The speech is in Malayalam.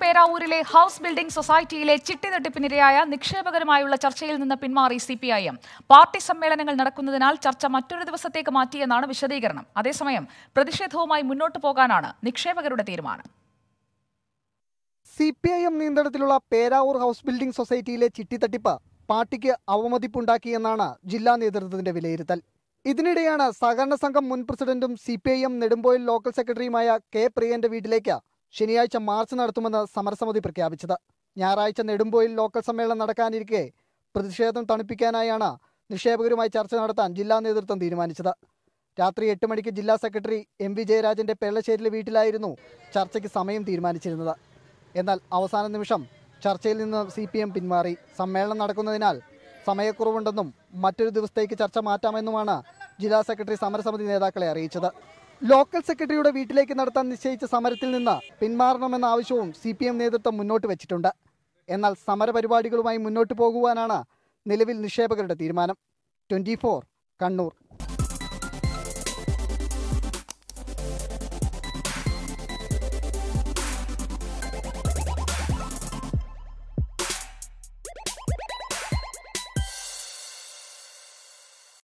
പേരാവൂരിലെ ഹൌസ് ബിൽഡിംഗ് സൊസൈറ്റിയിലെ ചിട്ടി തട്ടിപ്പിനിരയായ നിക്ഷേപകരുമായുള്ള ചർച്ചയിൽ നിന്ന് പിന്മാറി C P I M party സമ്മേളനങ്ങൾ നടക്കുന്നതിനാൽ ചർച്ച മറ്റൊരു ദിവസത്തേക്ക് മാറ്റിയെന്നാണ് വിശദീകരണം അതേസമയം പ്രതിഷേധവുമായി മുന്നോട്ടു പോകാനാണ് നിക്ഷേപകരുടെ തീരുമാനം സി പി ഐ എം നിയന്ത്രണത്തിലുള്ള പേരാവൂർ ഹൗസ് ബിൽഡിംഗ് സൊസൈറ്റിയിലെ ചിട്ടിത്തട്ടിപ്പ് പാർട്ടിക്ക് അവമതിപ്പുണ്ടാക്കിയെന്നാണ് ജില്ലാ നേതൃത്വത്തിന്റെ വിലയിരുത്തൽ ഇതിനിടെയാണ് സഹകരണ സംഘം മുൻ പ്രസിഡന്റും C P I M Nedumpoyil local സെക്രട്ടറിയുമായ കെ പ്രിയന്റെ വീട്ടിലേക്ക് ശനിയാഴ്ച മാർച്ച് നടത്തുമെന്ന് സമരസമിതി പ്രഖ്യാപിച്ചത് ഞായറാഴ്ച നെടുമ്പോയിൽ ലോക്കൽ സമ്മേളനം നടക്കാനിരിക്കെ പ്രതിഷേധം തണുപ്പിക്കാനായാണ് നിക്ഷേപകരുമായി ചർച്ച നടത്താൻ ജില്ലാ നേതൃത്വം തീരുമാനിച്ചത് രാത്രി എട്ട് മണിക്ക് ജില്ലാ സെക്രട്ടറി എം വി ജയരാജന്റെ പെള്ളശ്ശേരിയിലെ വീട്ടിലായിരുന്നു ചർച്ചയ്ക്ക് സമയം തീരുമാനിച്ചിരുന്നത് എന്നാൽ അവസാന നിമിഷം ചർച്ചയിൽ നിന്ന് സി പി എം പിന്മാറി സമ്മേളനം നടക്കുന്നതിനാൽ സമയക്കുറവുണ്ടെന്നും മറ്റൊരു ദിവസത്തേക്ക് ചർച്ച മാറ്റാമെന്നുമാണ് ജില്ലാ സെക്രട്ടറി സമരസമിതി നേതാക്കളെ അറിയിച്ചത് ലോക്കൽ സെക്രട്ടറിയുടെ വീട്ടിലേക്ക് നടത്താൻ നിശ്ചയിച്ച സമരത്തിൽ നിന്ന് പിന്മാറണമെന്ന ആവശ്യവും സി പി എം നേതൃത്വം മുന്നോട്ട് വെച്ചിട്ടുണ്ട് എന്നാൽ സമരപരിപാടികളുമായി മുന്നോട്ട് പോകുവാനാണ് നിലവിൽ നിക്ഷേപകരുടെ തീരുമാനം ട്വന്റി കണ്ണൂർ